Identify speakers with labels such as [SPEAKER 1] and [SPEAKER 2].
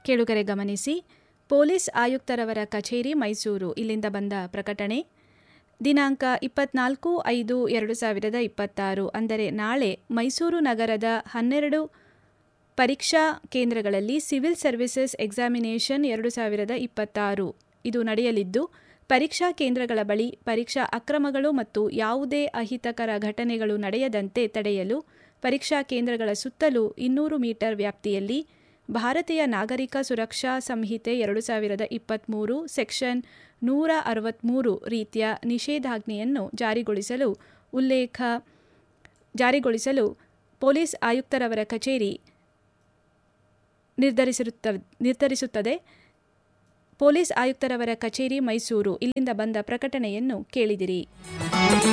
[SPEAKER 1] ಕೇಳುಗರೆ ಗಮನಿಸಿ ಪೊಲೀಸ್ ಆಯುಕ್ತರವರ ಕಚೇರಿ ಮೈಸೂರು ಇಲ್ಲಿಂದ ಬಂದ ಪ್ರಕಟಣೆ ದಿನಾಂಕ ಇಪ್ಪತ್ನಾಲ್ಕು ಐದು ಎರಡು ಸಾವಿರದ ಇಪ್ಪತ್ತಾರು ಅಂದರೆ ನಾಳೆ ಮೈಸೂರು ನಗರದ ಹನ್ನೆರಡು ಪರೀಕ್ಷಾ ಕೇಂದ್ರಗಳಲ್ಲಿ ಸಿವಿಲ್ ಸರ್ವಿಸಸ್ ಎಕ್ಸಾಮಿನೇಷನ್ ಎರಡು ಸಾವಿರದ ಇಪ್ಪತ್ತಾರು ಇದು ನಡೆಯಲಿದ್ದು ಪರೀಕ್ಷಾ ಕೇಂದ್ರಗಳ ಬಳಿ ಪರೀಕ್ಷಾ ಅಕ್ರಮಗಳು ಮತ್ತು ಯಾವುದೇ ಅಹಿತಕರ ಘಟನೆಗಳು ನಡೆಯದಂತೆ ತಡೆಯಲು ಪರೀಕ್ಷಾ ಕೇಂದ್ರಗಳ ಸುತ್ತಲೂ ಇನ್ನೂರು ಮೀಟರ್ ವ್ಯಾಪ್ತಿಯಲ್ಲಿ ಭಾರತೀಯ ನಾಗರಿಕ ಸುರಕ್ಷಾ ಸಂಹಿತೆ ಎರಡು ಸಾವಿರದ ಇಪ್ಪತ್ತ್ಮೂರು ಸೆಕ್ಷನ್ ನೂರ ಅರವತ್ತ್ಮೂರು ರೀತಿಯ ನಿಷೇಧಾಜ್ಞೆಯನ್ನು ಜಾರಿಗೊಳಿಸಲು ಉಲ್ಲೇಖ ಜಾರಿಗೊಳಿಸಲು ಪೊಲೀಸ್ ಆಯುಕ್ತರವರ ಕಚೇರಿ ನಿರ್ಧರಿಸಿರುತ್ತ ನಿರ್ಧರಿಸುತ್ತದೆ ಪೊಲೀಸ್ ಆಯುಕ್ತರವರ ಕಚೇರಿ ಮೈಸೂರು ಇಲ್ಲಿಂದ ಬಂದ ಪ್ರಕಟಣೆಯನ್ನು ಕೇಳಿದಿರಿ